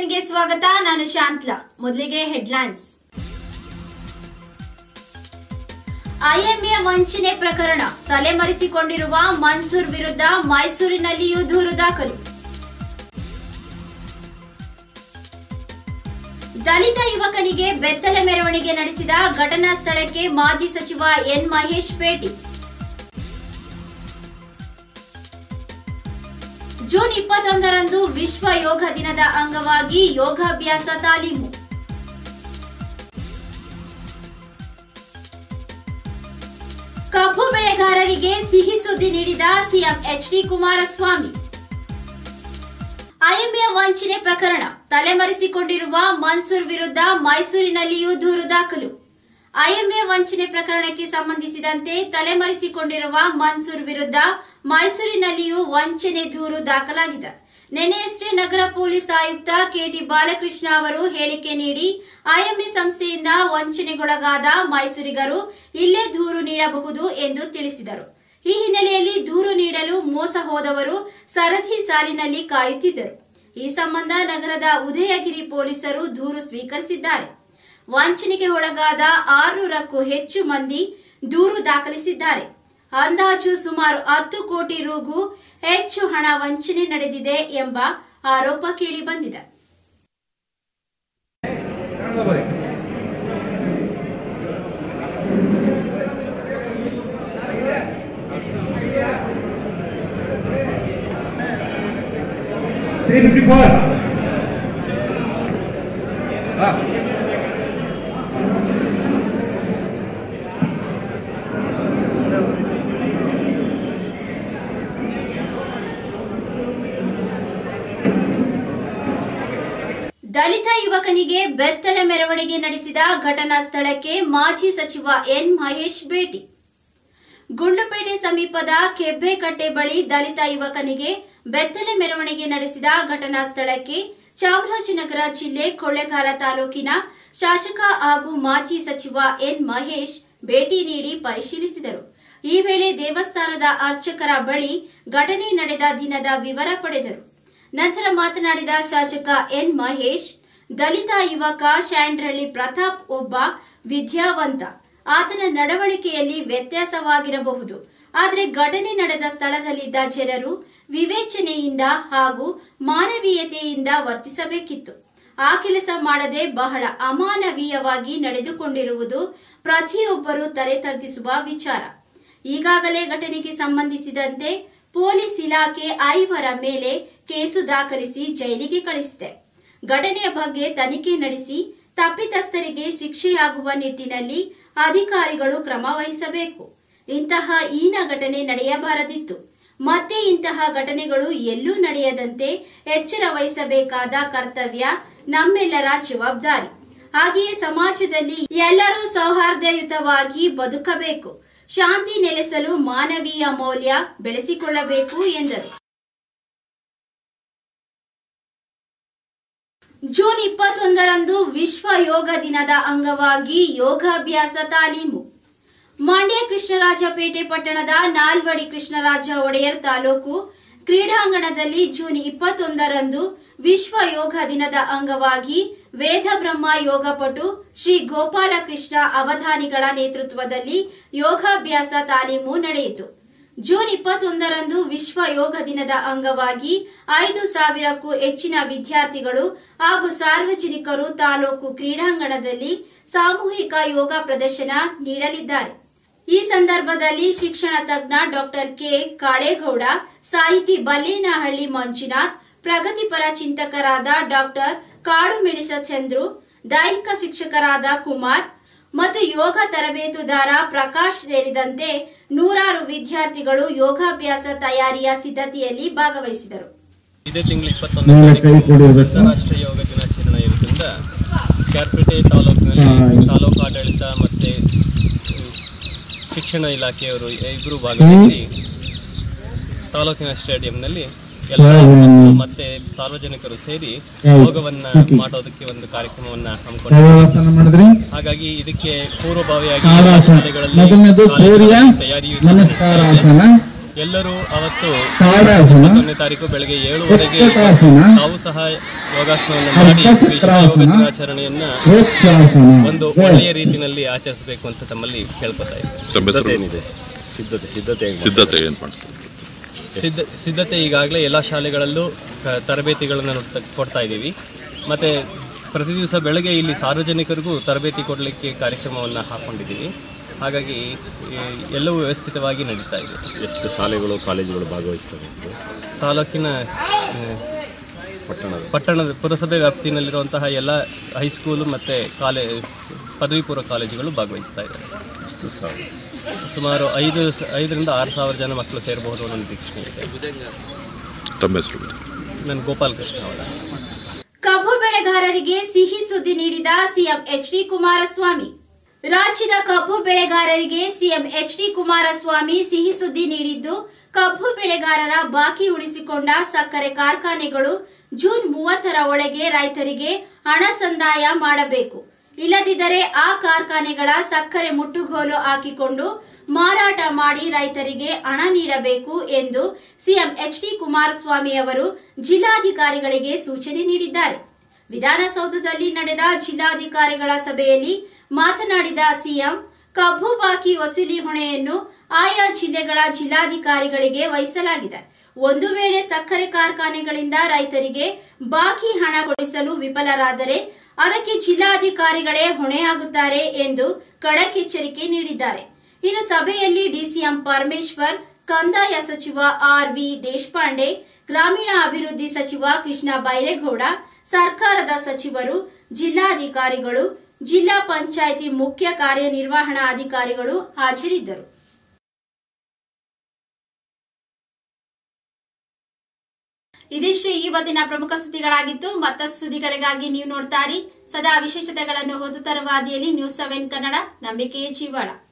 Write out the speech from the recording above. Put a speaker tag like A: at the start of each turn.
A: ಗೆ ಸ್ವಾಗತ ನಾನು ಶಾಂತ್ಲಾ ಮೊದಲಿಗೆ ಹೆಡ್ಲೈನ್ಸ್ ಐಎಂಎ ವಂಚನೆ ಪ್ರಕರಣ ತಲೆಮರೆಸಿಕೊಂಡಿರುವ ಮನ್ಸೂರ್ ವಿರುದ್ಧ ಮೈಸೂರಿನಲ್ಲಿಯೂ ದೂರು ದಾಖಲು ದಲಿತ ಯುವಕನಿಗೆ ಬೆತ್ತಲೆ ಮೆರವಣಿಗೆ ನಡೆಸಿದ ಘಟನಾ ಸ್ಥಳಕ್ಕೆ ಮಾಜಿ ಸಚಿವ ಎನ್ ಮಹೇಶ್ ಭೇಟಿ ಜೂನ್ ಇಪ್ಪತ್ತೊಂದರಂದು ವಿಶ್ವ ಯೋಗ ದಿನದ ಅಂಗವಾಗಿ ಯೋಗಾಭ್ಯಾಸ ತಾಲೀಮು ಕಬ್ಬು ಬೆಳೆಗಾರರಿಗೆ ಸಿಹಿ ಸುದ್ದಿ ನೀಡಿದ CM H D Kumaraswamy IMA ವಂಚನೆ ಪ್ರಕರಣ ತಲೆಮರೆಸಿಕೊಂಡಿರುವ ಮನ್ಸೂರ್ ವಿರುದ್ಧ ಮೈಸೂರಿನಲ್ಲಿಯೂ ದೂರು ದಾಖಲು ಐಎಂಎ ವಂಚನೆ ಪ್ರಕರಣಕ್ಕೆ ಸಂಬಂಧಿಸಿದಂತೆ ತಲೆಮರೆಸಿಕೊಂಡಿರುವ ಮನ್ಸೂರ್ ವಿರುದ್ಧ ಮೈಸೂರಿನಲ್ಲಿಯೂ ವಂಚನೆ ದೂರು ದಾಖಲಾಗಿದೆ ನಿನ್ನೆಯಷ್ಟೇ ನಗರ ಪೊಲೀಸ್ ಆಯುಕ್ತ ಕೆಟಿ ಬಾಲಕೃಷ್ಣ ಅವರು ಹೇಳಿಕೆ ನೀಡಿ ಐಎಂಎ ಸಂಸ್ಥೆಯಿಂದ ವಂಚನೆಗೊಳಗಾದ ಮೈಸೂರಿಗರು ಇಲ್ಲೇ ದೂರು ನೀಡಬಹುದು ಎಂದು ತಿಳಿಸಿದರು ಈ ಹಿನ್ನೆಲೆಯಲ್ಲಿ ದೂರು ನೀಡಲು ಮೋಸ ಹೋದವರು ಸರದಿ ಸಾಲಿನಲ್ಲಿ ಕಾಯುತ್ತಿದ್ದರು ಈ ಸಂಬಂಧ ನಗರದ ಉದಯಗಿರಿ ಪೊಲೀಸರು ದೂರು ಸ್ವೀಕರಿಸಿದ್ದಾರೆ ವಂಚನೆಗೆ ಒಳಗಾದ ಆರುನೂರಕ್ಕೂ ಹೆಚ್ಚು ಮಂದಿ ದೂರು ದಾಖಲಿಸಿದ್ದಾರೆ ಅಂದಾಜು ಸುಮಾರು ಹತ್ತು ಕೋಟಿ ರುಗೂ ಹೆಚ್ಚು ಹಣ ವಂಚನೆ ನಡೆದಿದೆ ಎಂಬ ಆರೋಪ ಕೇಳಿಬಂದಿದೆ
B: Three fifty-four.
A: ದಲಿತ ಯುವಕನಿಗೆ ಬೆತ್ತಲೆ ಮೆರವಣಿಗೆ ನಡೆಸಿದ ಘಟನಾ ಸ್ಥಳಕ್ಕೆ ಮಾಜಿ ಸಚಿವ ಎನ್ ಮಹೇಶ್ ಭೇಟಿ ಗುಂಡ್ಲುಪೇಟೆ ಸಮೀಪದ ಕೆಬ್ಬೆಕಟ್ಟೆ ಬಳಿ ದಲಿತ ಯುವಕನಿಗೆ ಬೆತ್ತಲೆ ಮೆರವಣಿಗೆ ನಡೆಸಿದ ಘಟನಾ ಸ್ಥಳಕ್ಕೆ ಚಾಮರಾಜನಗರ ಜಿಲ್ಲೆ ಕೊಳ್ಳೇಗಾಲ ತಾಲೂಕಿನ ಶಾಸಕ ಹಾಗೂ ಮಾಜಿ ಸಚಿವ ಎನ್ ಮಹೇಶ್ ಭೇಟಿ ನೀಡಿ ಪರಿಶೀಲಿಸಿದರು ಈ ವೇಳೆ ದೇವಸ್ಥಾನದ ಅರ್ಚಕರ ಬಳಿ ಘಟನೆ ನಡೆದ ದಿನದ ವಿವರ ಪಡೆದರು ನಂತರ ಮಾತನಾಡಿದ ಶಾಸಕ ಎನ್ ಮಹೇಶ್ ದಲಿತ ಯುವಕ ಶ್ಯಾಂಡ್ರಳ್ಳಿ ಪ್ರತಾಪ್ ಒಬ್ಬ ವಿದ್ಯಾವಂತ ಆತನ ನಡವಳಿಕೆಯಲ್ಲಿ ವ್ಯತ್ಯಾಸವಾಗಿರಬಹುದು ಆದರೆ ಘಟನೆ ನಡೆದ ಸ್ಥಳದಲ್ಲಿದ್ದ ಜನರು ವಿವೇಚನೆಯಿಂದ ಹಾಗೂ ಮಾನವೀಯತೆಯಿಂದ ವರ್ತಿಸಬೇಕಿತ್ತು ಆ ಕೆಲಸ ಮಾಡದೆ ಬಹಳ ಅಮಾನವೀಯವಾಗಿ ನಡೆದುಕೊಂಡಿರುವುದು ಪ್ರತಿಯೊಬ್ಬರು ತಲೆ ತಗ್ಗಿಸುವ ವಿಚಾರ ಈಗಾಗಲೇ ಘಟನೆಗೆ ಸಂಬಂಧಿಸಿದಂತೆ ಪೊಲೀಸ್ ಇಲಾಖೆ ಐವರ ಮೇಲೆ ಕೇಸು ದಾಖಲಿಸಿ ಜೈಲಿಗೆ ಕಳಿಸಿದೆ ಘಟನೆಯ ಬಗ್ಗೆ ತನಿಖೆ ನಡೆಸಿ ತಪ್ಪಿತಸ್ಥರಿಗೆ ಶಿಕ್ಷೆಯಾಗುವ ನಿಟ್ಟಿನಲ್ಲಿ ಅಧಿಕಾರಿಗಳು ಕ್ರಮ ವಹಿಸಬೇಕು ಇಂತಹ ಹೀನ ಘಟನೆ ನಡೆಯಬಾರದಿತ್ತು ಮತ್ತೆ ಇಂತಹ ಘಟನೆಗಳು ಎಲ್ಲೂ ನಡೆಯದಂತೆ ಎಚ್ಚರ ವಹಿಸಬೇಕಾದ ಕರ್ತವ್ಯ ನಮ್ಮೆಲ್ಲರ ಜವಾಬ್ದಾರಿ ಹಾಗೆಯೇ ಸಮಾಜದಲ್ಲಿ ಎಲ್ಲರೂ ಸೌಹಾರ್ದಯುತವಾಗಿ ಬದುಕಬೇಕು ಶಾಂತಿ ನೆಲೆಸಲು ಮಾನವೀಯ ಮೌಲ್ಯ ಬೆಳೆಸಿಕೊಳ್ಳಬೇಕು ಎಂದರು ಜೂನ್ ಇಪ್ಪತ್ತೊಂದರಂದು ವಿಶ್ವ ಯೋಗ ದಿನದ ಅಂಗವಾಗಿ ಯೋಗಾಭ್ಯಾಸ ತಾಲೀಮು ಮಂಡ್ಯ ಕೃಷ್ಣರಾಜಪೇಟೆ ಪಟ್ಟಣದ ನಾಲ್ವಡಿ ಕೃಷ್ಣರಾಜ ಒಡೆಯರ್ ತಾಲೂಕು ಕ್ರೀಡಾಂಗಣದಲ್ಲಿ ಜೂನ್ ಇಪ್ಪತ್ತೊಂದರಂದು ವಿಶ್ವ ಯೋಗ ದಿನದ ಅಂಗವಾಗಿ ವೇದ ಬ್ರಹ್ಮ ಯೋಗಪಟು ಶ್ರೀ ಗೋಪಾಲಕೃಷ್ಣ ಅವಧಾನಿಗಳ ನೇತೃತ್ವದಲ್ಲಿ ಯೋಗಾಭ್ಯಾಸ ತಾಲೀಮು ನಡೆಯಿತು ಜೂನ್ ಇಪ್ಪತ್ತೊಂದರಂದು ವಿಶ್ವ ಯೋಗ ದಿನದ ಅಂಗವಾಗಿ ಐದು ಸಾವಿರಕ್ಕೂ ಹೆಚ್ಚಿನ ವಿದ್ಯಾರ್ಥಿಗಳು ಹಾಗೂ ಸಾರ್ವಜನಿಕರು ತಾಲೂಕು ಕ್ರೀಡಾಂಗಣದಲ್ಲಿ ಸಾಮೂಹಿಕ ಯೋಗ ಪ್ರದರ್ಶನ ನೀಡಲಿದ್ದಾರೆ ಈ ಸಂದರ್ಭದಲ್ಲಿ ಶಿಕ್ಷಣ ತಜ್ಞ ಡಾಕ್ಟರ್ ಕೆ ಕಾಳೇಗೌಡ ಸಾಹಿತಿ ಬಲ್ಲೇನಹಳ್ಳಿ ಮಂಜುನಾಥ್ ಪ್ರಗತಿಪರ ಚಿಂತಕರಾದ ಡಾಕ್ಟರ್ ಕಾಡುಮೆಣಸ ಚಂದ್ರು ದೈಹಿಕ ಶಿಕ್ಷಕರಾದ ಕುಮಾರ್ ಮತ್ತು ಯೋಗ ತರಬೇತುದಾರ ಪ್ರಕಾಶ್ ಸೇರಿದಂತೆ ನೂರಾರು ವಿದ್ಯಾರ್ಥಿಗಳು ಯೋಗಾಭ್ಯಾಸ ತಯಾರಿಯ ಸಿದ್ಧತೆಯಲ್ಲಿ ಭಾಗವಹಿಸಿದರು
C: ಇದೇ ತಿಂಗಳು ಇಪ್ಪತ್ತೊಂದನೇ
B: ನಾಳೆ ಕೈ
C: ತಾರೀಕು
B: ಕೊಡಿರ್ಬೇಕು.
C: ಅಂತಾರಾಷ್ಟ್ರೀಯ ಯೋಗ ದಿನಾಚರಣೆ ಇರೋದ್ರಿಂದ ಕ್ಯಾರ್ಪೇಟೆ ತಾಲೂಕಿನಲ್ಲಿ
B: ಹಾ, ಇಲ್ಲಿ.
C: ತಾಲೂಕು ಆಡಳಿತ ಮತ್ತು ಶಿಕ್ಷಣ ಇಲಾಖೆಯವರು ಇಬ್ಬರು ಭಾಗವಹಿಸಿ ತಾಲೂಕಿನ ಸ್ಟೇಡಿಯಂನಲ್ಲಿ ಎಲ್ಲ ಮಕ್ಕಳು ಮತ್ತೆ ಸಾರ್ವಜನಿಕರು ಸೇರಿ
B: ಹೌದು.
C: ಯೋಗವನ್ನ ಮಾಡೋದಕ್ಕೆ ಒಂದು ಕಾರ್ಯಕ್ರಮವನ್ನ ಹಮ್ಮಿಕೊಂಡಿದ್ದಾರೆ
B: ತಾಳಾಸನ ಮಾಡಿದ್ರಿ
C: ಹಾಗಾಗಿ ಇದಕ್ಕೆ ಪೂರ್ವಭಾವಿಯಾಗಿ ಎಲ್ಲ
B: ತಾಳಾಸನ
C: ಶಾಲೆಗಳಲ್ಲಿ
B: ಮೊದಲನೇದು ಸೂರ್ಯ
C: ಕಾಲೇಜುಗಳಲ್ಲಿ ತಯಾರಿಯು ಸಹ ನಡೀತಾ ಇದೆ.
B: ನಮಸ್ಕಾರಾಸನ
C: ಎಲ್ಲರೂ ಅವತ್ತು
B: ತಾಡಾಸನ
C: ಇಪ್ಪತ್ತೊಂದನೇ ತಾರೀಕು ಬೆಳಗ್ಗೆ ಏಳುವರೆಗೆ
B: ಉತ್ಕಟಾಸನ
C: ತಾವು ಸಹ ಯೋಗಾಸನವನ್ನು ಮಾಡಿ ವಿಶ್ವ ಯೋಗ ದಿನಾಚರಣೆಯನ್ನ ಒಂದು ಒಳ್ಳೆಯ ರೀತಿಯಲ್ಲಿ ಆಚರಿಸಬೇಕು ಅಂತ ತಮ್ಮಲ್ಲಿ ಕೇಳ್ಕೊತಾ ಇದ್ದೀನಿ
D: ತಮ್ಮ ಹೆಸರು
E: ಏನಿದೆ ಸಿದ್ಧತೆ ಸಿದ್ಧತೆ ಹೆಂಗ್
D: ಸಿದ್ಧತೆ ಏನು ಮಾಡ್ತಾರೆ
C: ಸಿದ್ಧ ಸಿದ್ಧತೆ ಈಗಾಗಲೇ ಎಲ್ಲ ಶಾಲೆಗಳಲ್ಲೂ ಕ- ತರಬೇತಿಗಳನ್ನು ನುಡ್ತ- ಕೊಡ್ತಾ ಇದ್ದೀವಿ ಮತ್ತು ಪ್ರತಿ ದಿವಸ ಬೆಳಗ್ಗೆ ಇಲ್ಲಿ ಸಾರ್ವಜನಿಕರಿಗೂ ತರಬೇತಿ ಕೊಡಲಿಕ್ಕೆ ಕಾರ್ಯಕ್ರಮವನ್ನು ಹಾಕ್ಕೊಂಡಿದ್ದೀವಿ ಹಾಗಾಗಿ ಈ ಎಲ್ಲವೂ ವ್ಯವಸ್ಥಿತವಾಗಿ ನಡೀತಾ ಇದೆ
E: ಎಷ್ಟು ಶಾಲೆಗಳು ಕಾಲೇಜುಗಳು ಭಾಗವಹಿಸ್ತವೆ
C: ತಾಲೂಕಿನ ಆ,
E: ಪಟ್ಟಣದ
C: ಪಟ್ಟಣದ ಪುರಸಭೆ ವ್ಯಾಪ್ತಿನಲ್ಲಿರುವಂತಹ ಎಲ್ಲ ಹೈಸ್ಕೂಲು ಮತ್ತು ಕಾಲೇ ಪದವಿ ಪೂರ್ವ ಕಾಲೇಜುಗಳು ಭಾಗವಹಿಸ್ತಾ ಇದ್ದಾರೆ
E: ಎಷ್ಟು ಸಾವಿರ
C: ಸುಮಾರು ಐದು ಸ- ಐದರಿಂದ ಆರು ಸಾವಿರ ಜನ ಮಕ್ಕಳು ಸೇರಬಹುದು ಅನ್ನೋ ನಿರೀಕ್ಷಣೆ ಇದೆ
D: ತಮ್ಮ ಹೆಸರು
C: ನಾನು ಗೋಪಾಲ್ ಕೃಷ್ಣ ಅವರ
A: ಕಬ್ಬು ಬೆಳೆಗಾರರಿಗೆ ಸಿಹಿ ಸುದ್ದಿ ನೀಡಿದ ಸಿಎಂ ಎಚ್ ಡಿ ಕುಮಾರಸ್ವಾಮಿ ರಾಜ್ಯದ ಕಬ್ಬು ಬೆಳೆಗಾರರಿಗೆ ಸಿಎಂ ಎಚ್ ಡಿ ಕುಮಾರಸ್ವಾಮಿ ಸಿಹಿ ಸುದ್ದಿ ನೀಡಿದ್ದು ಕಬ್ಬು ಬೆಳೆಗಾರರ ಬಾಕಿ ಉಳಿಸಿಕೊಂಡ ಸಕ್ಕರೆ ಕಾರ್ಖಾನೆಗಳು ಜೂನ್ ಮೂವತ್ತರ ಒಳಗೆ ರೈತರಿಗೆ ಹಣ ಸಂದಾಯ ಮಾಡಬೇಕು ಇಲ್ಲದಿದ್ದರೆ ಆ ಕಾರ್ಖಾನೆಗಳ ಸಕ್ಕರೆ ಮುಟ್ಟುಗೋಲು ಹಾಕಿಕೊಂಡು ಮಾರಾಟ ಮಾಡಿ ರೈತರಿಗೆ ಹಣ ನೀಡಬೇಕು ಎಂದು ಸಿಎಂ ಎಚ್ ಡಿ ಕುಮಾರಸ್ವಾಮಿ ಅವರು ಜಿಲ್ಲಾಧಿಕಾರಿಗಳಿಗೆ ಸೂಚನೆ ನೀಡಿದ್ದಾರೆ ವಿಧಾನಸೌಧದಲ್ಲಿ ನಡೆದ ಜಿಲ್ಲಾಧಿಕಾರಿಗಳ ಸಭೆಯಲ್ಲಿ ಮಾತನಾಡಿದ ಸಿಎಂ ಕಬ್ಬು ಬಾಕಿ ವಸೂಲಿ ಹೊಣೆಯನ್ನು ಆಯಾ ಜಿಲ್ಲೆಗಳ ಜಿಲ್ಲಾಧಿಕಾರಿಗಳಿಗೆ ವಹಿಸಲಾಗಿದೆ ಒಂದು ವೇಳೆ ಸಕ್ಕರೆ ಕಾರ್ಖಾನೆಗಳಿಂದ ರೈತರಿಗೆ ಬಾಕಿ ಹಣ ಕೊಡಿಸಲು ವಿಫಲರಾದರೆ ಅದಕ್ಕೆ ಜಿಲ್ಲಾಧಿಕಾರಿಗಳೇ ಹೊಣೆಯಾಗುತ್ತಾರೆ ಎಂದು ಖಡಕ್ ಎಚ್ಚರಿಕೆ ನೀಡಿದ್ದಾರೆ ಇನ್ನು ಸಭೆಯಲ್ಲಿ ಡಿಸಿಎಂ ಪರಮೇಶ್ವರ್ ಕಂದಾಯ ಸಚಿವ ಆರ್ ವಿ ದೇಶಪಾಂಡೆ ಗ್ರಾಮೀಣ ಅಭಿವೃದ್ಧಿ ಸಚಿವ ಕೃಷ್ಣ ಬೈರೇಗೌಡ ಸರ್ಕಾರದ ಸಚಿವರು ಜಿಲ್ಲಾಧಿಕಾರಿಗಳು ಜಿಲ್ಲಾ ಪಂಚಾಯಿತಿ ಮುಖ್ಯ ಕಾರ್ಯನಿರ್ವಹಣಾ ಅಧಿಕಾರಿಗಳು ಹಾಜರಿದ್ದರು ಇದಿಷ್ಟೇ ಇವತ್ತಿನ ಪ್ರಮುಖ ಸುದ್ದಿಗಳಾಗಿತ್ತು ಮತ್ತಷ್ಟು ಸುದ್ದಿಗಳಿಗಾಗಿ ನೀವು ನೋಡ್ತಾರಿ ಸದಾ ವಿಶೇಷತೆಗಳನ್ನು ಓದುತ್ತರುವ ಹಾದಿಯಲ್ಲಿ ನ್ಯೂಸ್ ಸೆವೆನ್ ಕನ್ನಡ ನಂಬಿಕೆಯೇ ಜೀವಾಳ